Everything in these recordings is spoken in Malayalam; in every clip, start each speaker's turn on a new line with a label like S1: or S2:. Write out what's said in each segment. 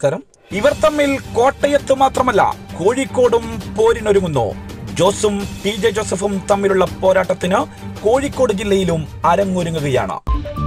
S1: നമസ്കാരം ഇവർ തമ്മിൽ കോട്ടയത്ത് മാത്രമല്ല കോഴിക്കോടും പോരിനൊരുങ്ങുന്നു ജോസും പി ജെ ജോസഫും തമ്മിലുള്ള പോരാട്ടത്തിന് കോഴിക്കോട് ജില്ലയിലും അരങ്ങൊരുങ്ങുകയാണ്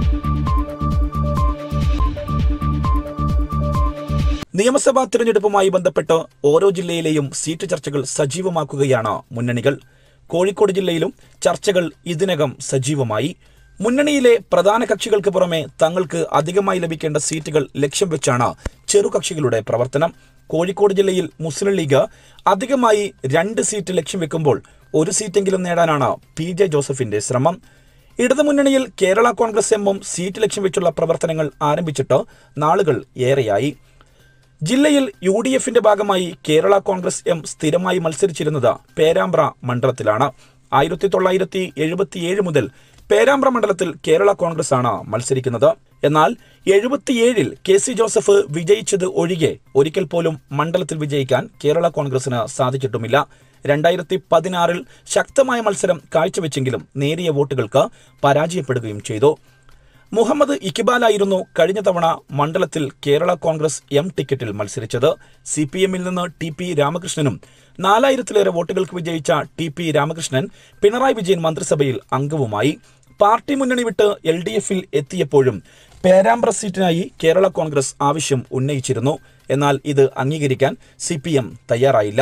S1: നിയമസഭാ തിരഞ്ഞെടുപ്പുമായി ബന്ധപ്പെട്ട് ഓരോ ജില്ലയിലെയും സീറ്റ് ചർച്ചകൾ സജീവമാക്കുകയാണ് മുന്നണികൾ കോഴിക്കോട് ജില്ലയിലും ചർച്ചകൾ ഇതിനകം സജീവമായി മുന്നണിയിലെ പ്രധാന കക്ഷികൾക്ക് പുറമെ തങ്ങൾക്ക് അധികമായി ലഭിക്കേണ്ട സീറ്റുകൾ ലക്ഷ്യം വെച്ചാണ് ചെറുകക്ഷികളുടെ പ്രവർത്തനം കോഴിക്കോട് ജില്ലയിൽ മുസ്ലിം ലീഗ് അധികമായി രണ്ട് സീറ്റ് ലക്ഷ്യം വെക്കുമ്പോൾ ഒരു സീറ്റെങ്കിലും നേടാനാണ് പി ജെ ജോസഫിന്റെ ശ്രമം ഇടതുമുന്നണിയിൽ കേരള കോൺഗ്രസ് എമ്മും സീറ്റ് ലക്ഷ്യം വെച്ചുള്ള പ്രവർത്തനങ്ങൾ ആരംഭിച്ചിട്ട് നാളുകൾ ഏറെയായി ജില്ലയിൽ യു ഡി എഫിന്റെ ഭാഗമായി കേരള കോൺഗ്രസ് എം സ്ഥിരമായി മത്സരിച്ചിരുന്നത് പേരാമ്പ്ര മണ്ഡലത്തിലാണ് ആയിരത്തി തൊള്ളായിരത്തി എഴുപത്തിയേഴ് മുതൽ പേരാമ്പ്ര മണ്ഡലത്തിൽ കേരള കോൺഗ്രസ് ആണ് മത്സരിക്കുന്നത് എന്നാൽ എഴുപത്തിയേഴിൽ കെ സി ജോസഫ് വിജയിച്ചത് ഒഴികെ ഒരിക്കൽ പോലും മണ്ഡലത്തിൽ വിജയിക്കാൻ കേരള കോൺഗ്രസിന് സാധിച്ചിട്ടുമില്ല രണ്ടായിരത്തി പതിനാറിൽ ശക്തമായ മത്സരം കാഴ്ചവെച്ചെങ്കിലും നേരിയ വോട്ടുകൾക്ക് പരാജയപ്പെടുകയും ചെയ്തു മുഹമ്മദ് ഇക്ബാലായിരുന്നു കഴിഞ്ഞ തവണ മണ്ഡലത്തിൽ കേരള കോൺഗ്രസ് എം ടിക്കറ്റിൽ മത്സരിച്ചത് സി പി എമ്മിൽ നിന്ന് ടി പി രാമകൃഷ്ണനും നാലായിരത്തിലേറെ വോട്ടുകൾക്ക് വിജയിച്ച ടി പി രാമകൃഷ്ണൻ പിണറായി വിജയൻ മന്ത്രിസഭയിൽ അംഗവുമായി പാർട്ടി മുന്നണി വിട്ട് എൽ ഡി എഫിൽ എത്തിയപ്പോഴും പേരാമ്പ്ര സീറ്റിനായി കേരള കോൺഗ്രസ് ആവശ്യം ഉന്നയിച്ചിരുന്നു എന്നാൽ ഇത് അംഗീകരിക്കാൻ സി പി എം തയ്യാറായില്ല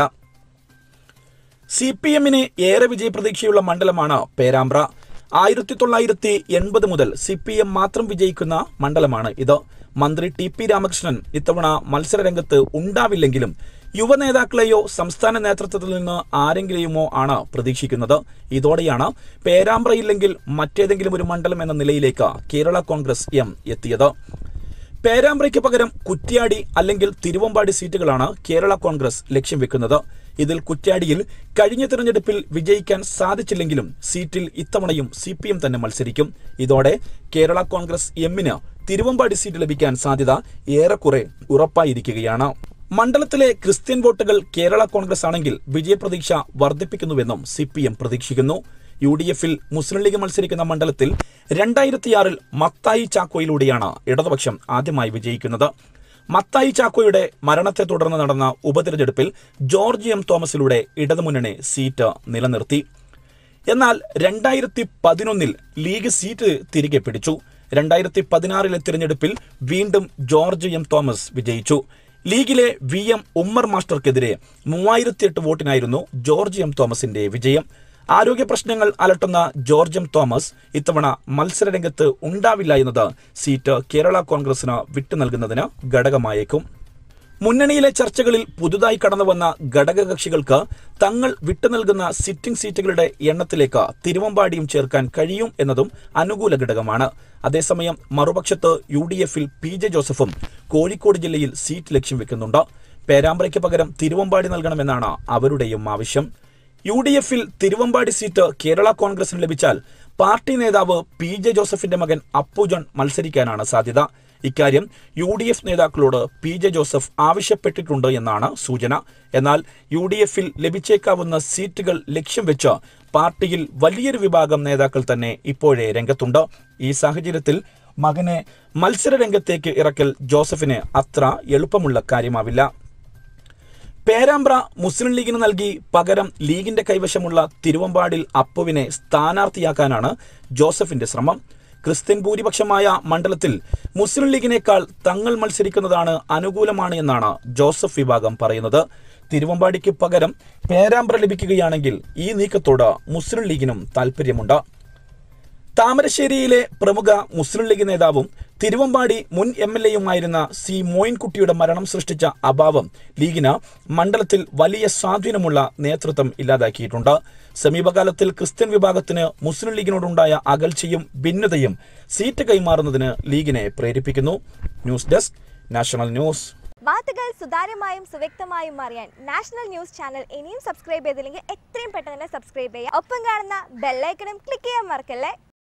S1: സി പി എമ്മിന് ഏറെ വിജയപ്രതീക്ഷയുള്ള മണ്ഡലമാണ് പേരാമ്പ്ര ആയിരത്തി തൊള്ളായിരത്തി എൺപത് മുതൽ സി പി എം മാത്രം വിജയിക്കുന്ന മണ്ഡലമാണ് ഇത് മന്ത്രി ടി പി രാമകൃഷ്ണൻ ഇത്തവണ മത്സരരംഗത്ത് ഉണ്ടാവില്ലെങ്കിലും യുവ നേതാക്കളെയോ സംസ്ഥാന നേതൃത്വത്തിൽ നിന്ന് ആരെങ്കിലെയുമോ ആണ് പ്രതീക്ഷിക്കുന്നത് ഇതോടെയാണ് പേരാമ്പ്രയില്ലെങ്കിൽ മറ്റേതെങ്കിലും ഒരു മണ്ഡലം എന്ന നിലയിലേക്ക് കേരള കോൺഗ്രസ് എം എത്തിയത് പേരാമ്പ്രയ്ക്ക് പകരം കുറ്റ്യാടി അല്ലെങ്കിൽ തിരുവമ്പാടി സീറ്റുകളാണ് കേരള കോൺഗ്രസ് ലക്ഷ്യം വെക്കുന്നത് ഇതിൽ കുറ്റ്യാടിയിൽ കഴിഞ്ഞ തിരഞ്ഞെടുപ്പിൽ വിജയിക്കാൻ സാധിച്ചില്ലെങ്കിലും സീറ്റിൽ ഇത്തവണയും സി പി എം തന്നെ മത്സരിക്കും ഇതോടെ കേരള കോൺഗ്രസ് എമ്മിന് തിരുവമ്പാടി സീറ്റ് ലഭിക്കാൻ സാധ്യത ഏറെക്കുറെ ഉറപ്പായിരിക്കുകയാണ് മണ്ഡലത്തിലെ ക്രിസ്ത്യൻ വോട്ടുകൾ കേരള കോൺഗ്രസ് ആണെങ്കിൽ വിജയപ്രതീക്ഷ വർദ്ധിപ്പിക്കുന്നുവെന്നും സി പി എം പ്രതീക്ഷിക്കുന്നു യു ഡി എഫിൽ മുസ്ലിം ലീഗ് മത്സരിക്കുന്ന മണ്ഡലത്തിൽ രണ്ടായിരത്തിയാറിൽ മത്തായി ചാക്കോയിലൂടെയാണ് ഇടതുപക്ഷം ആദ്യമായി വിജയിക്കുന്നത് മത്തായി ചാക്കോയുടെ മരണത്തെ തുടർന്ന് നടന്ന ഉപതെരഞ്ഞെടുപ്പിൽ ജോർജ് എം തോമസിലൂടെ ഇടതുമുന്നണി സീറ്റ് നിലനിർത്തി എന്നാൽ രണ്ടായിരത്തി പതിനൊന്നിൽ ലീഗ് സീറ്റ് തിരികെ പിടിച്ചു രണ്ടായിരത്തി പതിനാറിലെ തിരഞ്ഞെടുപ്പിൽ വീണ്ടും ജോർജ് എം തോമസ് വിജയിച്ചു ലീഗിലെ വി എം ഉമ്മർ മാസ്റ്റർക്കെതിരെ മൂവായിരത്തി എട്ട് വോട്ടിനായിരുന്നു ജോർജ് എം തോമസിന്റെ വിജയം ആരോഗ്യ പ്രശ്നങ്ങൾ അലട്ടുന്ന ജോർജ് എം തോമസ് ഇത്തവണ മത്സരരംഗത്ത് ഉണ്ടാവില്ല എന്നത് സീറ്റ് കേരള കോൺഗ്രസിന് വിട്ടു നൽകുന്നതിന് ഘടകമായേക്കും മുന്നണിയിലെ ചർച്ചകളിൽ പുതുതായി കടന്നുവന്ന ഘടകകക്ഷികൾക്ക് തങ്ങൾ വിട്ടു നൽകുന്ന സിറ്റിംഗ് സീറ്റുകളുടെ എണ്ണത്തിലേക്ക് തിരുവമ്പാടിയും ചേർക്കാൻ കഴിയും എന്നതും അനുകൂല ഘടകമാണ് അതേസമയം മറുപക്ഷത്ത് യു ഡി എഫിൽ പി ജെ ജോസഫും കോഴിക്കോട് ജില്ലയിൽ സീറ്റ് ലക്ഷ്യം വെക്കുന്നുണ്ട് പേരാമ്പ്രയ്ക്ക് പകരം തിരുവമ്പാടി നൽകണമെന്നാണ് അവരുടെയും ആവശ്യം യു ഡി എഫിൽ തിരുവമ്പാടി സീറ്റ് കേരള കോൺഗ്രസിന് ലഭിച്ചാൽ പാർട്ടി നേതാവ് പി ജെ ജോസഫിന്റെ മകൻ അപ്പു ജോൺ മത്സരിക്കാനാണ് സാധ്യത ഇക്കാര്യം യു ഡി എഫ് നേതാക്കളോട് പി ജെ ജോസഫ് ആവശ്യപ്പെട്ടിട്ടുണ്ട് എന്നാണ് സൂചന എന്നാൽ യു ഡി എഫിൽ ലഭിച്ചേക്കാവുന്ന സീറ്റുകൾ ലക്ഷ്യം വെച്ച് പാർട്ടിയിൽ വലിയൊരു വിഭാഗം നേതാക്കൾ തന്നെ ഇപ്പോഴേ രംഗത്തുണ്ട് ഈ സാഹചര്യത്തിൽ മകനെ മത്സര രംഗത്തേക്ക് ഇറക്കൽ ജോസഫിന് അത്ര എളുപ്പമുള്ള കാര്യമാവില്ല പേരാമ്പ്ര മുസ്ലിം ലീഗിന് നൽകി പകരം ലീഗിന്റെ കൈവശമുള്ള തിരുവമ്പാടിൽ അപ്പുവിനെ സ്ഥാനാർത്ഥിയാക്കാനാണ് ജോസഫിന്റെ ശ്രമം ക്രിസ്ത്യൻ ഭൂരിപക്ഷമായ മണ്ഡലത്തിൽ മുസ്ലിം ലീഗിനേക്കാൾ തങ്ങൾ മത്സരിക്കുന്നതാണ് അനുകൂലമാണ് എന്നാണ് ജോസഫ് വിഭാഗം പറയുന്നത് തിരുവമ്പാടിക്ക് പകരം പേരാമ്പ്ര ലഭിക്കുകയാണെങ്കിൽ ഈ നീക്കത്തോട് മുസ്ലിം ലീഗിനും താൽപ്പര്യമുണ്ട് താമരശ്ശേരിയിലെ പ്രമുഖ മുസ്ലിം ലീഗ് നേതാവും തിരുവമ്പാടി മുൻ എം എൽ എയുമായിരുന്ന സി മോയിൻകുട്ടിയുടെ മരണം സൃഷ്ടിച്ച അഭാവം ലീഗിന് മണ്ഡലത്തിൽ വലിയ സ്വാധീനമുള്ള നേതൃത്വം ഇല്ലാതാക്കിയിട്ടുണ്ട് സമീപകാലത്തിൽ ക്രിസ്ത്യൻ വിഭാഗത്തിന് മുസ്ലിം ലീഗിനോടുണ്ടായ അകൽച്ചയും ഭിന്നതയും സീറ്റ് കൈമാറുന്നതിന് ലീഗിനെ പ്രേരിപ്പിക്കുന്നു ന്യൂസ് ഡെസ്ക് നാഷണൽ ന്യൂസ്
S2: വാർത്തകൾ സുതാര്യമായും സുവ്യക്തമായും അറിയാൻ നാഷണൽ ന്യൂസ് ചാനൽ ഇനിയും സബ്സ്ക്രൈബ് ചെയ്തില്ലെങ്കിൽ എത്രയും പെട്ടെന്ന് തന്നെ സബ്സ്ക്രൈബ് ചെയ്യുക ഒപ്പം കാണുന്ന ബെല്ലൈക്കണും ക്ലിക്ക് ചെയ്യാൻ മറക്കല്ലേ